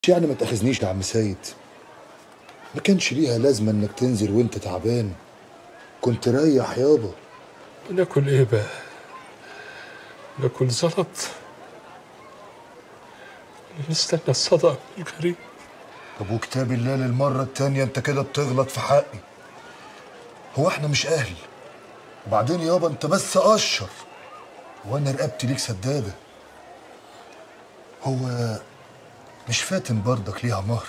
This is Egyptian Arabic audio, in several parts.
يعني ما تاخذنيش يا عم سيد ما كانش ليها لازمه انك تنزل وانت تعبان كنت ريح يابا ناكل ايه بقى ناكل زلط نستنى الصدى الغريب طب وكتاب الله للمره التانيه انت كده بتغلط في حقي هو احنا مش اهل وبعدين يابا انت بس قشر وانا رقبتي ليك سداده هو مش فاتن برضك ليها مهر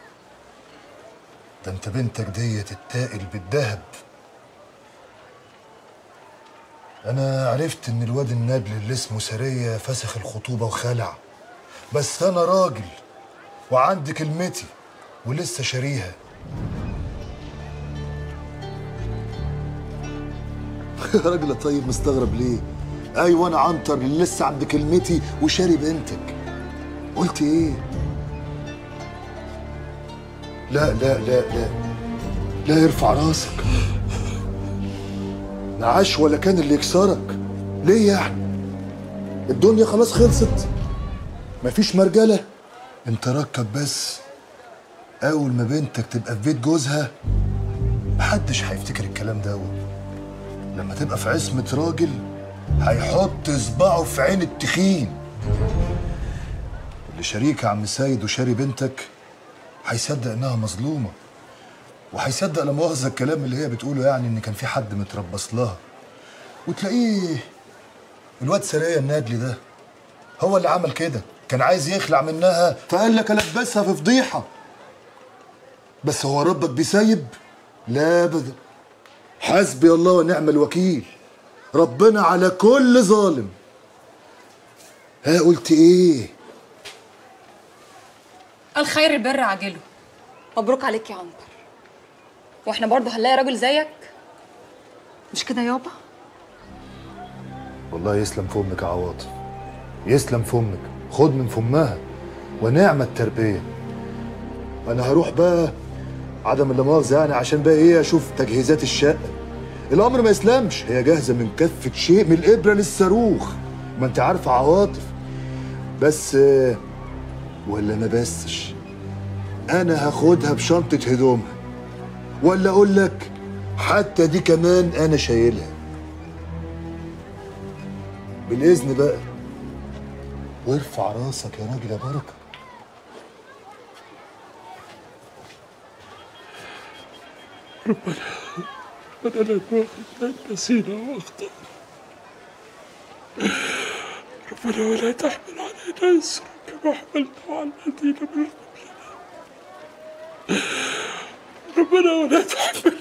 ده انت بنتك ديت التائل بالذهب انا عرفت ان الواد النبل اللي اسمه سرية فسخ الخطوبة وخلع بس انا راجل وعندي كلمتي ولسه شاريها يا راجل طيب مستغرب ليه ايوه انا عنتر اللي لسه عند كلمتي وشاري بنتك قلت ايه لا لا لا لا لا يرفع راسك نعاش ولا كان اللي يكسرك ليه يعني الدنيا خلاص خلصت مفيش مرجله انت ركب بس اول ما بنتك تبقى في بيت جوزها محدش هيفتكر الكلام ده لما تبقى في عصمة راجل هيحط صباعه في عين التخين اللي شريك يا عم سيد وشاري بنتك هيصدق انها مظلومه وهيصدق لا مؤاخذه الكلام اللي هي بتقوله يعني ان كان في حد متربص لها وتلاقيه الواد سريه النادلي ده هو اللي عمل كده كان عايز يخلع منها فقال لك البسها في فضيحه بس هو ربك بيسيب لا ابدا حسبي الله ونعم الوكيل ربنا على كل ظالم ها قلت ايه الخير البر عاجله مبروك عليك يا عنتر واحنا برضه هنلاقي راجل زيك مش كده يابا والله يسلم فمك يا عواطف يسلم فمك خد من فمها ونعم التربية أنا هروح بقى عدم اللي مؤاخذة يعني عشان بقى إيه أشوف تجهيزات الشقة الأمر ما يسلمش هي جاهزة من كفة شيء من الإبرة للصاروخ ما أنت عارفة عواطف بس آه، ولا ما بسش أنا هاخدها بشنطة هدومها ولا أقول لك حتى دي كمان أنا شايلها بالإذن بقى وارفع راسك يا راجل يا بركة ربنا لا تؤاخذنا نسينا واخطأنا ربنا ولا تحمل علينا إسرا كما حملته على الذين من قبلنا ربنا ولا تحمل